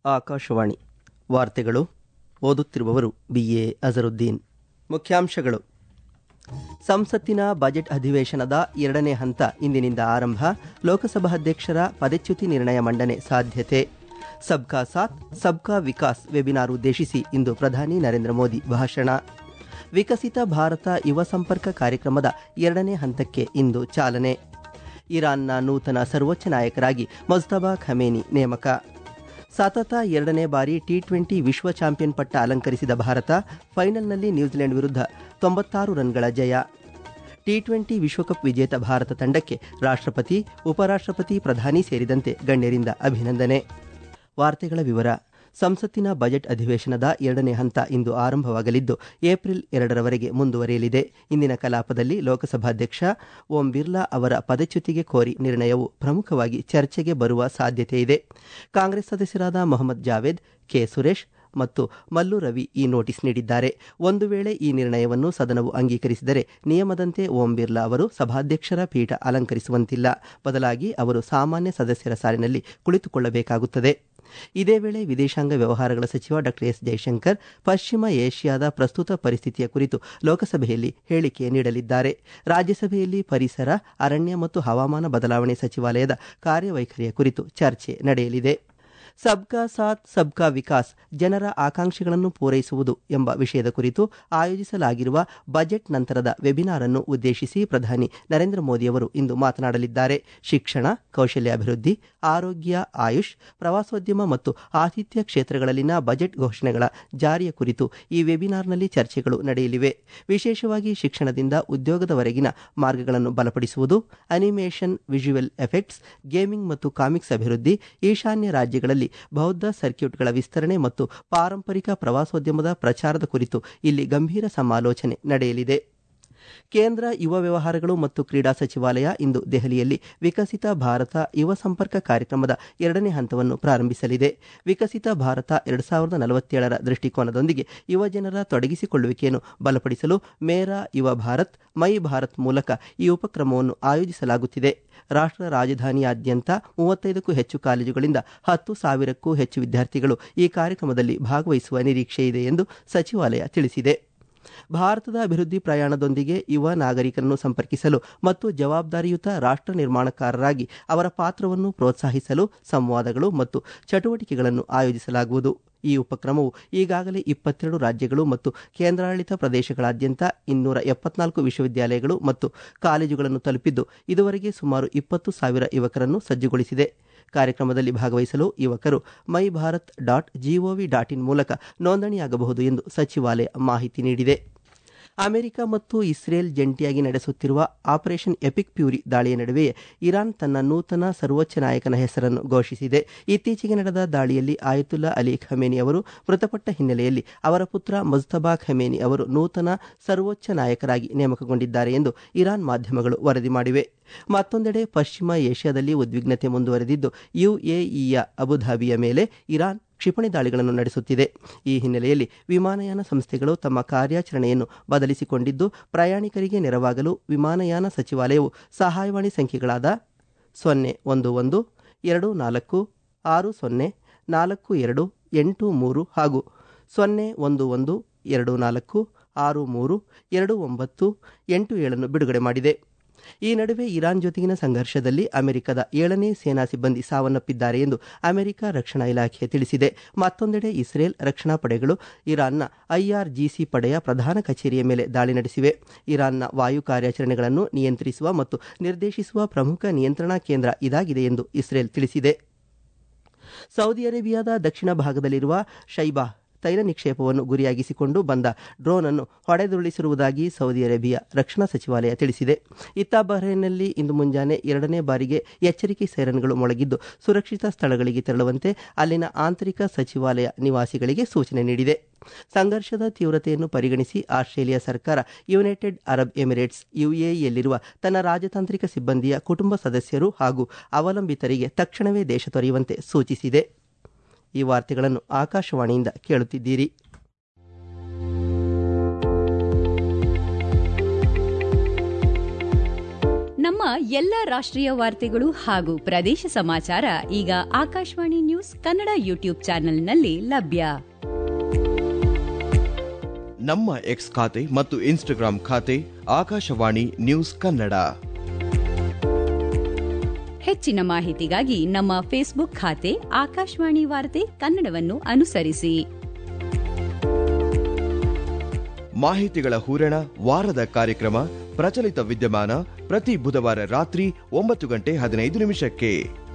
ಆಕಾಶವಾಣಿ ವಾರ್ತೆಗಳು ಓದುತ್ತಿರುವವರು ಬಿಎ ಅಜರುದ್ದೀನ್ ಮುಖ್ಯಾಂಶಗಳು ಸಂಸತ್ತಿನ ಬಜೆಟ್ ಅಧಿವೇಶನದ ಎರಡನೇ ಹಂತ ಇಂದಿನಿಂದ ಆರಂಭ ಲೋಕಸಭಾಧ್ಯಕ್ಷರ ಪದಚ್ಯುತಿ ನಿರ್ಣಯ ಮಂಡನೆ ಸಾಧ್ಯತೆ ಸಬ್ಕಾ ಸಾಥ್ ಸಬ್ಕಾ ವಿಕಾಸ್ ವೆಬಿನಾರ್ ಉದ್ದೇಶಿಸಿ ಇಂದು ಪ್ರಧಾನಿ ನರೇಂದ್ರ ಮೋದಿ ಭಾಷಣ ವಿಕಸಿತ ಭಾರತ ಯುವ ಸಂಪರ್ಕ ಕಾರ್ಯಕ್ರಮದ ಎರಡನೇ ಹಂತಕ್ಕೆ ಇಂದು ಚಾಲನೆ ಇರಾನ್ನ ನೂತನ ಸರ್ವೋಚ್ಚ ನಾಯಕರಾಗಿ ಮೊಜ್ತಬಾ ಖಮೇನಿ ನೇಮಕ ಸತತ ಎರಡನೇ ಬಾರಿ ಟಿ ಟ್ವೆಂಟಿ ವಿಶ್ವ ಚಾಂಪಿಯನ್ ಪಟ್ಟ ಅಲಂಕರಿಸಿದ ಭಾರತ ಫೈನಲ್ನಲ್ಲಿ ನ್ಯೂಜಿಲೆಂಡ್ ವಿರುದ್ಧ ತೊಂಬತ್ತಾರು ರನ್ಗಳ ಜಯ ಟಿ ಟ್ವೆಂಟಿ ವಿಶ್ವಕಪ್ ವಿಜೇತ ಭಾರತ ತಂಡಕ್ಕೆ ರಾಷ್ಟ್ರಪತಿ ಉಪರಾಷ್ಟ್ರಪತಿ ಪ್ರಧಾನಿ ಸೇರಿದಂತೆ ಗಣ್ಯರಿಂದ ಅಭಿನಂದನೆ ವಾರ್ತೆಗಳ ವಿವರ ಸಂಸತ್ತಿನ ಬಜೆಟ್ ಅಧಿವೇಶನದ ಎರಡನೇ ಹಂತ ಇಂದು ಆರಂಭವಾಗಲಿದ್ದು ಏಪ್ರಿಲ್ ಎರಡರವರೆಗೆ ಮುಂದುವರಿಯಲಿದೆ ಇಂದಿನ ಕಲಾಪದಲ್ಲಿ ಲೋಕಸಭಾಧ್ಯಕ್ಷ ಓಂ ಬಿರ್ಲಾ ಅವರ ಪದಚ್ಯುತಿಗೆ ಕೋರಿ ನಿರ್ಣಯವು ಪ್ರಮುಖವಾಗಿ ಚರ್ಚೆಗೆ ಬರುವ ಸಾಧ್ಯತೆ ಇದೆ ಕಾಂಗ್ರೆಸ್ ಸದಸ್ಯರಾದ ಮೊಹಮ್ಮದ್ ಜಾವೇದ್ ಕೆ ಸುರೇಶ್ ಮತ್ತು ಮಲ್ಲು ರವಿ ಈ ನೋಟಿಸ್ ನೀಡಿದ್ದಾರೆ ಒಂದು ವೇಳೆ ಈ ನಿರ್ಣಯವನ್ನು ಸದನವು ಅಂಗೀಕರಿಸಿದರೆ ನಿಯಮದಂತೆ ಓಂ ಬಿರ್ಲಾ ಅವರು ಸಭಾಧ್ಯಕ್ಷರ ಪೀಠ ಅಲಂಕರಿಸುವಂತಿಲ್ಲ ಬದಲಾಗಿ ಅವರು ಸಾಮಾನ್ಯ ಸದಸ್ಯರ ಸಾಲಿನಲ್ಲಿ ಕುಳಿತುಕೊಳ್ಳಬೇಕಾಗುತ್ತದೆ ಇದೇ ವೇಳೆ ವಿದೇಶಾಂಗ ವ್ಯವಹಾರಗಳ ಸಚಿವ ಡಾ ಎಸ್ ಜೈಶಂಕರ್ ಪಶ್ಚಿಮ ಏಷ್ಯಾದ ಪ್ರಸ್ತುತ ಪರಿಸ್ಥಿತಿಯ ಕುರಿತು ಲೋಕಸಭೆಯಲ್ಲಿ ಹೇಳಿಕೆ ನೀಡಲಿದ್ದಾರೆ ರಾಜ್ಯಸಭೆಯಲ್ಲಿ ಪರಿಸರ ಅರಣ್ಯ ಮತ್ತು ಹವಾಮಾನ ಬದಲಾವಣೆ ಸಚಿವಾಲಯದ ಕಾರ್ಯವೈಖರಿಯ ಕುರಿತು ಚರ್ಚೆ ನಡೆಯಲಿದೆ ಸಬ್ಕಾ ಸಾಥ್ ಸಬ್ಕಾ ವಿಕಾಸ್ ಜನರ ಆಕಾಂಕ್ಷೆಗಳನ್ನು ಪೂರೈಸುವುದು ಎಂಬ ವಿಷಯದ ಕುರಿತು ಆಯೋಜಿಸಲಾಗಿರುವ ಬಜೆಟ್ ನಂತರದ ವೆಬಿನಾರ್ ಅನ್ನು ಉದ್ದೇಶಿಸಿ ಪ್ರಧಾನಿ ನರೇಂದ್ರ ಮೋದಿಯವರು ಇಂದು ಮಾತನಾಡಲಿದ್ದಾರೆ ಶಿಕ್ಷಣ ಕೌಶಲ್ಯಾಭಿವೃದ್ಧಿ ಆರೋಗ್ಯ ಆಯುಷ್ ಪ್ರವಾಸೋದ್ಯಮ ಮತ್ತು ಆತಿಥ್ಯ ಕ್ಷೇತ್ರಗಳಲ್ಲಿನ ಬಜೆಟ್ ಘೋಷಣೆಗಳ ಜಾರಿಯ ಕುರಿತು ಈ ವೆಬಿನಾರ್ನಲ್ಲಿ ಚರ್ಚೆಗಳು ನಡೆಯಲಿವೆ ವಿಶೇಷವಾಗಿ ಶಿಕ್ಷಣದಿಂದ ಉದ್ಯೋಗದವರೆಗಿನ ಮಾರ್ಗಗಳನ್ನು ಬಲಪಡಿಸುವುದು ಅನಿಮೇಷನ್ ವಿಜುವಲ್ ಎಫೆಕ್ಟ್ಸ್ ಗೇಮಿಂಗ್ ಮತ್ತು ಕಾಮಿಕ್ಸ್ ಅಭಿವೃದ್ಧಿ ಈಶಾನ್ಯ ರಾಜ್ಯಗಳಲ್ಲಿ ಬೌದ್ಧ ಸರ್ಕ್ಯೂಟ್ಗಳ ವಿಸ್ತರಣೆ ಮತ್ತು ಪಾರಂಪರಿಕ ಪ್ರವಾಸೋದ್ಯಮದ ಪ್ರಚಾರದ ಕುರಿತು ಇಲ್ಲಿ ಗಂಭೀರ ಸಮಾಲೋಚನೆ ನಡೆಯಲಿದೆ ಕೇಂದ್ರ ಯುವ ವ್ಯವಹಾರಗಳು ಮತ್ತು ಕ್ರೀಡಾ ಸಚಿವಾಲಯ ಇಂದು ದೆಹಲಿಯಲ್ಲಿ ವಿಕಸಿತ ಭಾರತ ಯುವ ಸಂಪರ್ಕ ಕಾರ್ಯಕ್ರಮದ ಎರಡನೇ ಹಂತವನ್ನು ಪ್ರಾರಂಭಿಸಲಿದೆ ವಿಕಸಿತ ಭಾರತ ಎರಡು ಸಾವಿರದ ನಲವತ್ತೇಳರ ದೃಷ್ಟಿಕೋನದೊಂದಿಗೆ ಯುವಜನರ ತೊಡಗಿಸಿಕೊಳ್ಳುವಿಕೆಯನ್ನು ಬಲಪಡಿಸಲು ಮೇರಾ ಯುವ ಭಾರತ್ ಮೈ ಭಾರತ್ ಮೂಲಕ ಈ ಉಪಕ್ರಮವನ್ನು ಆಯೋಜಿಸಲಾಗುತ್ತಿದೆ ರಾಷ್ಟ್ರ ರಾಜಧಾನಿಯಾದ್ಯಂತ ಮೂವತ್ತೈದಕ್ಕೂ ಹೆಚ್ಚು ಕಾಲೇಜುಗಳಿಂದ ಹತ್ತು ಸಾವಿರಕ್ಕೂ ಹೆಚ್ಚು ವಿದ್ಯಾರ್ಥಿಗಳು ಈ ಕಾರ್ಯಕ್ರಮದಲ್ಲಿ ಭಾಗವಹಿಸುವ ನಿರೀಕ್ಷೆ ಇದೆ ಎಂದು ಸಚಿವಾಲಯ ತಿಳಿಸಿದೆ ಭಾರತದ ಅಭಿವೃದ್ಧಿ ಪ್ರಯಾಣದೊಂದಿಗೆ ಯುವ ನಾಗರಿಕರನ್ನು ಸಂಪರ್ಕಿಸಲು ಮತ್ತು ಜವಾಬ್ದಾರಿಯುತ ರಾಷ್ಟ್ರ ನಿರ್ಮಾಣಕಾರರಾಗಿ ಅವರ ಪಾತ್ರವನ್ನು ಪ್ರೋತ್ಸಾಹಿಸಲು ಸಂವಾದಗಳು ಮತ್ತು ಚಟುವಟಿಕೆಗಳನ್ನು ಆಯೋಜಿಸಲಾಗುವುದು ಈ ಉಪಕ್ರಮವು ಈಗಾಗಲೇ ಇಪ್ಪತ್ತೆರಡು ರಾಜ್ಯಗಳು ಮತ್ತು ಕೇಂದ್ರಾಡಳಿತ ಪ್ರದೇಶಗಳಾದ್ಯಂತ ಇನ್ನೂರ ಎಪ್ಪತ್ನಾಲ್ಕು ವಿಶ್ವವಿದ್ಯಾಲಯಗಳು ಮತ್ತು ಕಾಲೇಜುಗಳನ್ನು ತಲುಪಿದ್ದು ಇದುವರೆಗೆ ಸುಮಾರು ಇಪ್ಪತ್ತು ಸಾವಿರ ಯುವಕರನ್ನು ಸಜ್ಜುಗೊಳಿಸಿದೆ ಕಾರ್ಯಕ್ರಮದಲ್ಲಿ ಭಾಗವಹಿಸಲು ಯುವಕರು my Bharat dot G O V dot in ಮೂಲಕ ನೋಂದಣಿಯಾಗಬಹುದು ಎಂದು ಸಚಿವಾಲಯ ಮಾಹಿತಿ ನೀಡಿದೆ ಅಮೆರಿಕ ಮತ್ತು ಇಸ್ರೇಲ್ ಜಂಟಿಯಾಗಿ ನಡೆಸುತ್ತಿರುವ ಆಪರೇಷನ್ ಎಪಿಕ್ ಪ್ಯೂರಿ ದಾಳಿಯ ನಡುವೆಯೇ ಇರಾನ್ ತನ್ನ ನೂತನ ಸರ್ವೋಚ್ಚ ನಾಯಕನ ಹೆಸರನ್ನು ಘೋಷಿಸಿದೆ ಇತ್ತೀಚೆಗೆ ನಡೆದ ದಾಳಿಯಲ್ಲಿ ಆಯತುಲ್ಲಾ ಅಲಿ ಖಮೇನಿ ಅವರು ಮೃತಪಟ್ಟ ಹಿನ್ನೆಲೆಯಲ್ಲಿ ಅವರ ಪುತ್ರ ಮುಜ್ತಬಾ ಖಮೇನಿ ಅವರು ನೂತನ ಸರ್ವೋಚ್ಚ ನಾಯಕರಾಗಿ ನೇಮಕಗೊಂಡಿದ್ದಾರೆ ಎಂದು ಇರಾನ್ ಮಾಧ್ಯಮಗಳು ವರದಿ ಮಾಡಿವೆ ಮತ್ತೊಂದೆಡೆ ಪಶ್ಚಿಮ ಏಷ್ಯಾದಲ್ಲಿ ಉದ್ವಿಗ್ನತೆ ಮುಂದುವರೆದಿದ್ದು ಯುಎಇಯ ಅಬುಧಾಬಿಯ ಮೇಲೆ ಇರಾನ್ ಕ್ಷಿಪಣಿ ದಾಳಿಗಳನ್ನು ನಡೆಸುತ್ತಿದೆ ಈ ಹಿನ್ನೆಲೆಯಲ್ಲಿ ವಿಮಾನಯಾನ ಸಂಸ್ಥೆಗಳು ತಮ್ಮ ಕಾರ್ಯಾಚರಣೆಯನ್ನು ಬದಲಿಸಿಕೊಂಡಿದ್ದು ಪ್ರಯಾಣಿಕರಿಗೆ ನೆರವಾಗಲು ವಿಮಾನಯಾನ ಸಚಿವಾಲಯವು ಸಹಾಯವಾಣಿ ಸಂಖ್ಯೆಗಳಾದ ಸೊನ್ನೆ ಒಂದು ಒಂದು ಎರಡು ನಾಲ್ಕು ಆರು ಸೊನ್ನೆ ನಾಲ್ಕು ಎರಡು ಎಂಟು ಮೂರು ಹಾಗೂ ಸೊನ್ನೆ ಒಂದು ಒಂದು ಎರಡು ನಾಲ್ಕು ಆರು ಮೂರು ಎರಡು ಒಂಬತ್ತು ಎಂಟು ಏಳನ್ನು ಬಿಡುಗಡೆ ಮಾಡಿದೆ ಈ ನಡುವೆ ಇರಾನ್ ಜೊತೆಗಿನ ಸಂಘರ್ಷದಲ್ಲಿ ಅಮೆರಿಕದ ಏಳನೇ ಸೇನಾ ಸಿಬ್ಬಂದಿ ಸಾವನ್ನಪ್ಪಿದ್ದಾರೆ ಎಂದು ಅಮೆರಿಕ ರಕ್ಷಣಾ ಇಲಾಖೆ ತಿಳಿಸಿದೆ ಮತ್ತೊಂದೆಡೆ ಇಸ್ರೇಲ್ ರಕ್ಷಣಾ ಪಡೆಗಳು ಇರಾನ್ನ ಐಆರ್ಜಿಸಿ ಪಡೆಯ ಪ್ರಧಾನ ಕಚೇರಿಯ ಮೇಲೆ ದಾಳಿ ನಡೆಸಿವೆ ಇರಾನ್ನ ವಾಯು ಕಾರ್ಯಾಚರಣೆಗಳನ್ನು ನಿಯಂತ್ರಿಸುವ ಮತ್ತು ನಿರ್ದೇಶಿಸುವ ಪ್ರಮುಖ ನಿಯಂತ್ರಣಾ ಕೇಂದ್ರ ಇದಾಗಿದೆ ಎಂದು ಇಸ್ರೇಲ್ ತಿಳಿಸಿದೆ ಸೌದಿ ಅರೇಬಿಯಾದ ದಕ್ಷಿಣ ಭಾಗದಲ್ಲಿರುವ ಶೈಬಾ ತೈಲ ನಿಕ್ಷೇಪವನ್ನು ಗುರಿಯಾಗಿಸಿಕೊಂಡು ಬಂದ ಡ್ರೋನ್ ಅನ್ನು ಹೊಡೆದುರುಳಿಸಿರುವುದಾಗಿ ಸೌದಿ ಅರೇಬಿಯಾ ರಕ್ಷಣಾ ಸಚಿವಾಲಯ ತಿಳಿಸಿದೆ ಇತ್ತ ಬಹ್ರೈನ್ನಲ್ಲಿ ಇಂದು ಮುಂಜಾನೆ ಎರಡನೇ ಬಾರಿಗೆ ಎಚ್ಚರಿಕೆ ಸೈರನ್ಗಳು ಮೊಳಗಿದ್ದು ಸುರಕ್ಷಿತ ಸ್ಥಳಗಳಿಗೆ ತೆರಳುವಂತೆ ಅಲ್ಲಿನ ಆಂತರಿಕ ಸಚಿವಾಲಯ ನಿವಾಸಿಗಳಿಗೆ ಸೂಚನೆ ನೀಡಿದೆ ಸಂಘರ್ಷದ ತೀವ್ರತೆಯನ್ನು ಪರಿಗಣಿಸಿ ಆಸ್ಟ್ರೇಲಿಯಾ ಸರ್ಕಾರ ಯುನೈಟೆಡ್ ಅರಬ್ ಎಮಿರೇಟ್ಸ್ ಯುಎಇಯಲ್ಲಿರುವ ತನ್ನ ರಾಜತಾಂತ್ರಿಕ ಸಿಬ್ಬಂದಿಯ ಕುಟುಂಬ ಸದಸ್ಯರು ಹಾಗೂ ಅವಲಂಬಿತರಿಗೆ ತಕ್ಷಣವೇ ದೇಶ ತೊರೆಯುವಂತೆ ಸೂಚಿಸಿದೆ ಈ ವಾರ್ತೆಗಳನ್ನು ಆಕಾಶವಾಣಿಯಿಂದ ಕೇಳುತ್ತಿದ್ದೀರಿ ನಮ್ಮ ನಮ್ಮ ಎಲ್ಲ ರಾಷ್ಟ್ರೀಯ ವಾರ್ತೆಗಳು ಹಾಗೂ ಪ್ರದೇಶ ಸಮಾಚಾರ ಈಗ ಆಕಾಶವಾಣಿ ನ್ಯೂಸ್ ಕನ್ನಡ ಯೂಟ್ಯೂಬ್ ಚಾನೆಲ್ನಲ್ಲಿ ಲಭ್ಯ ನಮ್ಮ ಎಕ್ಸ್ ಖಾತೆ ಮತ್ತು ಇನ್ಸ್ಟಾಗ್ರಾಂ ಖಾತೆ ಆಕಾಶವಾಣಿ ನ್ಯೂಸ್ ಕನ್ನಡ ಹೆಚ್ಚಿನ ಮಾಹಿತಿಗಾಗಿ ನಮ್ಮ ಫೇಸ್ಬುಕ್ ಖಾತೆ ಆಕಾಶವಾಣಿ ವಾರ್ತೆ ಕನ್ನಡವನ್ನು ಅನುಸರಿಸಿ ಮಾಹಿತಿಗಳ ಹೂರಣ ವಾರದ ಕಾರ್ಯಕ್ರಮ ಪ್ರಚಲಿತ ವಿದ್ಯಮಾನ ಪ್ರತಿ ಬುಧವಾರ ರಾತ್ರಿ ಒಂಬತ್ತು ಗಂಟೆ ಹದಿನೈದು ನಿಮಿಷಕ್ಕೆ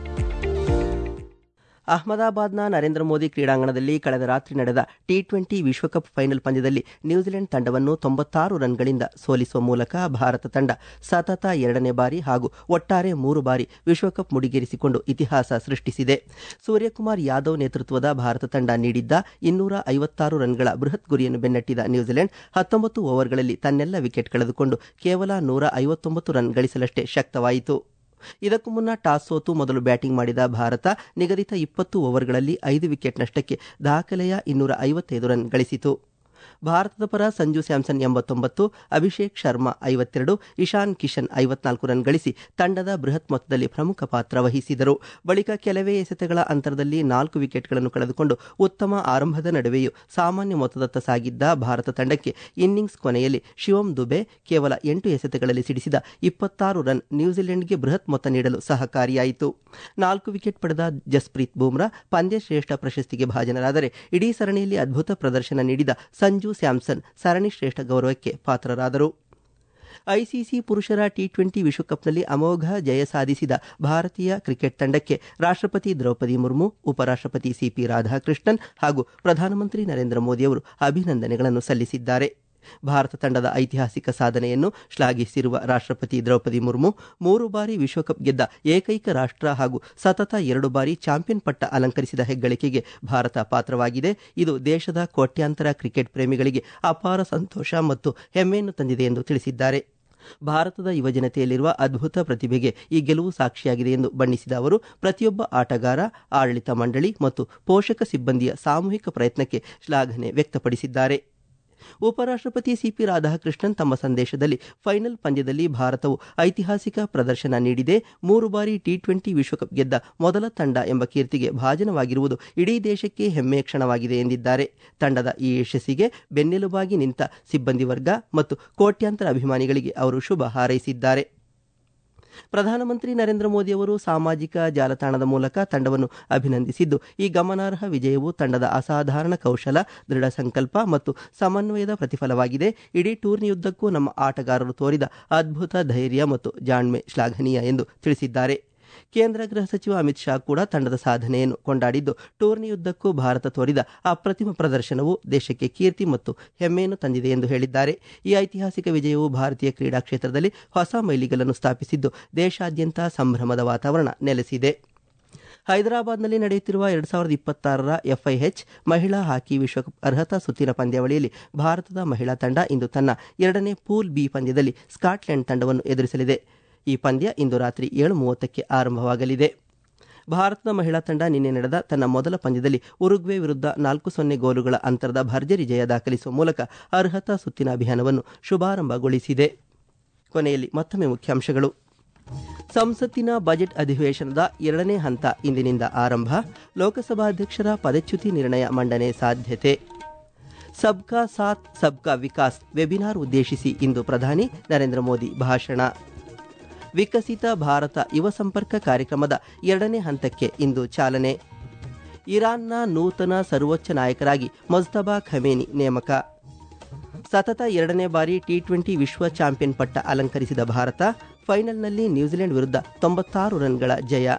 ಅಹಮದಾಬಾದ್ನ ನರೇಂದ್ರ ಮೋದಿ ಕ್ರೀಡಾಂಗಣದಲ್ಲಿ ಕಳೆದ ರಾತ್ರಿ ನಡೆದ ಟಿ ಟ್ವೆಂಟಿ ವಿಶ್ವಕಪ್ ಫೈನಲ್ ಪಂದ್ಯದಲ್ಲಿ ನ್ಯೂಜಿಲೆಂಡ್ ತಂಡವನ್ನು ತೊಂಬತ್ತಾರು ರನ್ಗಳಿಂದ ಸೋಲಿಸುವ ಮೂಲಕ ಭಾರತ ತಂಡ ಸತತ ಎರಡನೇ ಬಾರಿ ಹಾಗೂ ಒಟ್ಟಾರೆ ಮೂರು ಬಾರಿ ವಿಶ್ವಕಪ್ ಮುಡಿಗೇರಿಸಿಕೊಂಡು ಇತಿಹಾಸ ಸೃಷ್ಟಿಸಿದೆ ಸೂರ್ಯಕುಮಾರ್ ಯಾದವ್ ನೇತೃತ್ವದ ಭಾರತ ತಂಡ ನೀಡಿದ್ದ ಇನ್ನೂರ ಐವತ್ತಾರು ರನ್ಗಳ ಬೃಹತ್ ಗುರಿಯನ್ನು ಬೆನ್ನಟ್ಟಿದ ನ್ಯೂಜಿಲೆಂಡ್ ಹತ್ತೊಂಬತ್ತು ಓವರ್ಗಳಲ್ಲಿ ತನ್ನೆಲ್ಲ ವಿಕೆಟ್ ಕಳೆದುಕೊಂಡು ಕೇವಲ ನೂರ ಐವತ್ತೊಂಬತ್ತು ರನ್ ಗಳಿಸಲಷ್ಟೇ ಶಕ್ತವಾಯಿತು ಇದಕ್ಕೂ ಮುನ್ನ ಟಾಸ್ ಸೋತು ಮೊದಲು ಬ್ಯಾಟಿಂಗ್ ಮಾಡಿದ ಭಾರತ ನಿಗದಿತ ಇಪ್ಪತ್ತು ಓವರ್ಗಳಲ್ಲಿ ಐದು ವಿಕೆಟ್ ನಷ್ಟಕ್ಕೆ ದಾಖಲೆಯ ಇನ್ನೂರ ಐವತ್ತೈದು ರನ್ ಗಳಿಸಿತು ಭಾರತದ ಪರ ಸಂಜು ಸ್ಯಾಮ್ಸನ್ ಎಂಬತ್ತೊಂಬತ್ತು ಅಭಿಷೇಕ್ ಶರ್ಮಾ ಐವತ್ತೆರಡು ಇಶಾನ್ ಕಿಶನ್ ಐವತ್ನಾಲ್ಕು ರನ್ ಗಳಿಸಿ ತಂಡದ ಬೃಹತ್ ಮೊತ್ತದಲ್ಲಿ ಪ್ರಮುಖ ಪಾತ್ರ ವಹಿಸಿದರು ಬಳಿಕ ಕೆಲವೇ ಎಸೆತಗಳ ಅಂತರದಲ್ಲಿ ನಾಲ್ಕು ವಿಕೆಟ್ಗಳನ್ನು ಕಳೆದುಕೊಂಡು ಉತ್ತಮ ಆರಂಭದ ನಡುವೆಯೂ ಸಾಮಾನ್ಯ ಮೊತ್ತದತ್ತ ಸಾಗಿದ್ದ ಭಾರತ ತಂಡಕ್ಕೆ ಇನ್ನಿಂಗ್ಸ್ ಕೊನೆಯಲ್ಲಿ ಶಿವಂ ದುಬೆ ಕೇವಲ ಎಂಟು ಎಸೆತಗಳಲ್ಲಿ ಸಿಡಿಸಿದ ಇಪ್ಪತ್ತಾರು ರನ್ ನ್ಯೂಜಿಲೆಂಡ್ಗೆ ಬೃಹತ್ ಮೊತ್ತ ನೀಡಲು ಸಹಕಾರಿಯಾಯಿತು ನಾಲ್ಕು ವಿಕೆಟ್ ಪಡೆದ ಜಸ್ಪ್ರೀತ್ ಬೂಮ್ರಾ ಪಂದ್ಯಶ್ರೇಷ್ಠ ಪ್ರಶಸ್ತಿಗೆ ಭಾಜನರಾದರೆ ಇಡೀ ಸರಣಿಯಲ್ಲಿ ಅದ್ಭುತ ಪ್ರದರ್ಶನ ನೀಡಿದ ಸಂಜು ಸ್ಯಾಮ್ಸನ್ ಸರಣಿ ಶ್ರೇಷ್ಠ ಗೌರವಕ್ಕೆ ಪಾತ್ರರಾದರು ಐಸಿಸಿ ಪುರುಷರ ಟಿ ಟ್ವೆಂಟಿ ವಿಶ್ವಕಪ್ನಲ್ಲಿ ಅಮೋಘ ಜಯ ಸಾಧಿಸಿದ ಭಾರತೀಯ ಕ್ರಿಕೆಟ್ ತಂಡಕ್ಕೆ ರಾಷ್ಟ್ರಪತಿ ದ್ರೌಪದಿ ಮುರ್ಮು ಉಪರಾಷ್ಟ್ರಪತಿ ಸಿಪಿ ರಾಧಾಕೃಷ್ಣನ್ ಹಾಗೂ ಪ್ರಧಾನಮಂತ್ರಿ ನರೇಂದ್ರ ಮೋದಿಯವರು ಅಭಿನಂದನೆಗಳನ್ನು ಸಲ್ಲಿಸಿದ್ದಾರೆ ಭಾರತ ತಂಡದ ಐತಿಹಾಸಿಕ ಸಾಧನೆಯನ್ನು ಶ್ಲಾಘಿಸಿರುವ ರಾಷ್ಟ್ರಪತಿ ದ್ರೌಪದಿ ಮುರ್ಮು ಮೂರು ಬಾರಿ ವಿಶ್ವಕಪ್ ಗೆದ್ದ ಏಕೈಕ ರಾಷ್ಟ್ರ ಹಾಗೂ ಸತತ ಎರಡು ಬಾರಿ ಚಾಂಪಿಯನ್ ಪಟ್ಟ ಅಲಂಕರಿಸಿದ ಹೆಗ್ಗಳಿಕೆಗೆ ಭಾರತ ಪಾತ್ರವಾಗಿದೆ ಇದು ದೇಶದ ಕೋಟ್ಯಾಂತರ ಕ್ರಿಕೆಟ್ ಪ್ರೇಮಿಗಳಿಗೆ ಅಪಾರ ಸಂತೋಷ ಮತ್ತು ಹೆಮ್ಮೆಯನ್ನು ತಂದಿದೆ ಎಂದು ತಿಳಿಸಿದ್ದಾರೆ ಭಾರತದ ಯುವಜನತೆಯಲ್ಲಿರುವ ಅದ್ಭುತ ಪ್ರತಿಭೆಗೆ ಈ ಗೆಲುವು ಸಾಕ್ಷಿಯಾಗಿದೆ ಎಂದು ಬಣ್ಣಿಸಿದ ಅವರು ಪ್ರತಿಯೊಬ್ಬ ಆಟಗಾರ ಆಡಳಿತ ಮಂಡಳಿ ಮತ್ತು ಪೋಷಕ ಸಿಬ್ಬಂದಿಯ ಸಾಮೂಹಿಕ ಪ್ರಯತ್ನಕ್ಕೆ ಶ್ಲಾಘನೆ ವ್ಯಕ್ತಪಡಿಸಿದ್ದಾರೆ ಉಪರಾಷ್ಟ್ರಪತಿ ಸಿಪಿ ರಾಧಾಕೃಷ್ಣನ್ ತಮ್ಮ ಸಂದೇಶದಲ್ಲಿ ಫೈನಲ್ ಪಂದ್ಯದಲ್ಲಿ ಭಾರತವು ಐತಿಹಾಸಿಕ ಪ್ರದರ್ಶನ ನೀಡಿದೆ ಮೂರು ಬಾರಿ ಟಿ ಟ್ವೆಂಟಿ ವಿಶ್ವಕಪ್ ಗೆದ್ದ ಮೊದಲ ತಂಡ ಎಂಬ ಕೀರ್ತಿಗೆ ಭಾಜನವಾಗಿರುವುದು ಇಡೀ ದೇಶಕ್ಕೆ ಹೆಮ್ಮೆಯ ಕ್ಷಣವಾಗಿದೆ ಎಂದಿದ್ದಾರೆ ತಂಡದ ಈ ಯಶಸ್ಸಿಗೆ ಬೆನ್ನೆಲುಬಾಗಿ ನಿಂತ ಸಿಬ್ಬಂದಿ ವರ್ಗ ಮತ್ತು ಕೋಟ್ಯಾಂತರ ಅಭಿಮಾನಿಗಳಿಗೆ ಅವರು ಶುಭ ಹಾರೈಸಿದ್ದಾರೆ ಪ್ರಧಾನಮಂತ್ರಿ ನರೇಂದ್ರ ಮೋದಿ ಅವರು ಸಾಮಾಜಿಕ ಜಾಲತಾಣದ ಮೂಲಕ ತಂಡವನ್ನು ಅಭಿನಂದಿಸಿದ್ದು ಈ ಗಮನಾರ್ಹ ವಿಜಯವು ತಂಡದ ಅಸಾಧಾರಣ ಕೌಶಲ ದೃಢ ಸಂಕಲ್ಪ ಮತ್ತು ಸಮನ್ವಯದ ಪ್ರತಿಫಲವಾಗಿದೆ ಇಡೀ ಟೂರ್ನಿಯುದ್ದಕ್ಕೂ ನಮ್ಮ ಆಟಗಾರರು ತೋರಿದ ಅದ್ಭುತ ಧೈರ್ಯ ಮತ್ತು ಜಾಣ್ಮೆ ಶ್ಲಾಘನೀಯ ಎಂದು ತಿಳಿಸಿದ್ದಾರೆ ಕೇಂದ್ರ ಗೃಹ ಸಚಿವ ಅಮಿತ್ ಶಾ ಕೂಡ ತಂಡದ ಸಾಧನೆಯನ್ನು ಕೊಂಡಾಡಿದ್ದು ಟೂರ್ನಿಯುದ್ದಕ್ಕೂ ಭಾರತ ತೋರಿದ ಅಪ್ರತಿಮ ಪ್ರದರ್ಶನವು ದೇಶಕ್ಕೆ ಕೀರ್ತಿ ಮತ್ತು ಹೆಮ್ಮೆಯನ್ನು ತಂದಿದೆ ಎಂದು ಹೇಳಿದ್ದಾರೆ ಈ ಐತಿಹಾಸಿಕ ವಿಜಯವು ಭಾರತೀಯ ಕ್ರೀಡಾ ಕ್ಷೇತ್ರದಲ್ಲಿ ಹೊಸ ಮೈಲಿಗಲ್ಲನ್ನು ಸ್ಥಾಪಿಸಿದ್ದು ದೇಶಾದ್ಯಂತ ಸಂಭ್ರಮದ ವಾತಾವರಣ ನೆಲೆಸಿದೆ ಹೈದರಾಬಾದ್ನಲ್ಲಿ ನಡೆಯುತ್ತಿರುವ ಎರಡು ಸಾವಿರದ ಇಪ್ಪತ್ತಾರರ ಎಫ್ಐಎಚ್ ಮಹಿಳಾ ಹಾಕಿ ವಿಶ್ವಕಪ್ ಅರ್ಹತಾ ಸುತ್ತಿನ ಪಂದ್ಯಾವಳಿಯಲ್ಲಿ ಭಾರತದ ಮಹಿಳಾ ತಂಡ ಇಂದು ತನ್ನ ಎರಡನೇ ಪೂಲ್ ಬಿ ಪಂದ್ಯದಲ್ಲಿ ಸ್ಕಾಟ್ಲೆಂಡ್ ತಂಡವನ್ನು ಎದುರಿಸಲಿದೆ ಈ ಪಂದ್ಯ ಇಂದು ರಾತ್ರಿ ಏಳು ಮೂವತ್ತಕ್ಕೆ ಆರಂಭವಾಗಲಿದೆ ಭಾರತದ ಮಹಿಳಾ ತಂಡ ನಿನ್ನೆ ನಡೆದ ತನ್ನ ಮೊದಲ ಪಂದ್ಯದಲ್ಲಿ ಉರುಗ್ವೆ ವಿರುದ್ಧ ನಾಲ್ಕು ಸೊನ್ನೆ ಗೋಲುಗಳ ಅಂತರದ ಭರ್ಜರಿ ಜಯ ದಾಖಲಿಸುವ ಮೂಲಕ ಅರ್ಹತಾ ಸುತ್ತಿನ ಅಭಿಯಾನವನ್ನು ಶುಭಾರಂಭಗೊಳಿಸಿದೆ ಕೊನೆಯಲ್ಲಿ ಮತ್ತೊಮ್ಮೆ ಮುಖ್ಯಾಂಶಗಳು ಸಂಸತ್ತಿನ ಬಜೆಟ್ ಅಧಿವೇಶನದ ಎರಡನೇ ಹಂತ ಇಂದಿನಿಂದ ಆರಂಭ ಲೋಕಸಭಾಧ್ಯಕ್ಷರ ಪದಚ್ಯುತಿ ನಿರ್ಣಯ ಮಂಡನೆ ಸಾಧ್ಯತೆ ಸಬ್ಕಾ ಸಾಥ್ ಸಬ್ಕಾ ವಿಕಾಸ್ ವೆಬಿನಾರ್ ಉದ್ದೇಶಿಸಿ ಇಂದು ಪ್ರಧಾನಿ ನರೇಂದ್ರ ಮೋದಿ ಭಾಷಣ ವಿಕಸಿತ ಭಾರತ ಯುವ ಸಂಪರ್ಕ ಕಾರ್ಯಕ್ರಮದ ಎರಡನೇ ಹಂತಕ್ಕೆ ಇಂದು ಚಾಲನೆ ಇರಾನ್ನ ನೂತನ ಸರ್ವೋಚ್ಚ ನಾಯಕರಾಗಿ ಮೊಜ್ತಬಾ ಖಮೇನಿ ನೇಮಕ ಸತತ ಎರಡನೇ ಬಾರಿ ಟಿ ಟ್ವೆಂಟಿ ವಿಶ್ವ ಚಾಂಪಿಯನ್ ಪಟ್ಟ ಅಲಂಕರಿಸಿದ ಭಾರತ ಫೈನಲ್ನಲ್ಲಿ ನ್ಯೂಜಿಲೆಂಡ್ ವಿರುದ್ಧ ತೊಂಬತ್ತಾರು ರನ್ಗಳ ಜಯ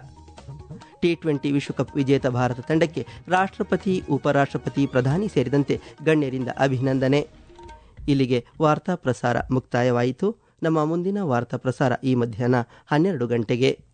ಟಿ ಟ್ವೆಂಟಿ ವಿಶ್ವಕಪ್ ವಿಜೇತ ಭಾರತ ತಂಡಕ್ಕೆ ರಾಷ್ಟ್ರಪತಿ ಉಪರಾಷ್ಟ್ರಪತಿ ಪ್ರಧಾನಿ ಸೇರಿದಂತೆ ಗಣ್ಯರಿಂದ ಅಭಿನಂದನೆ ಇಲ್ಲಿಗೆ ವಾರ್ತಾ ಪ್ರಸಾರ ಮುಕ್ತಾಯವಾಯಿತು ನಮ್ಮ ಮುಂದಿನ ವಾರ್ತಾ ಪ್ರಸಾರ ಈ ಮಧ್ಯಾಹ್ನ ಹನ್ನೆರಡು ಗಂಟೆಗೆ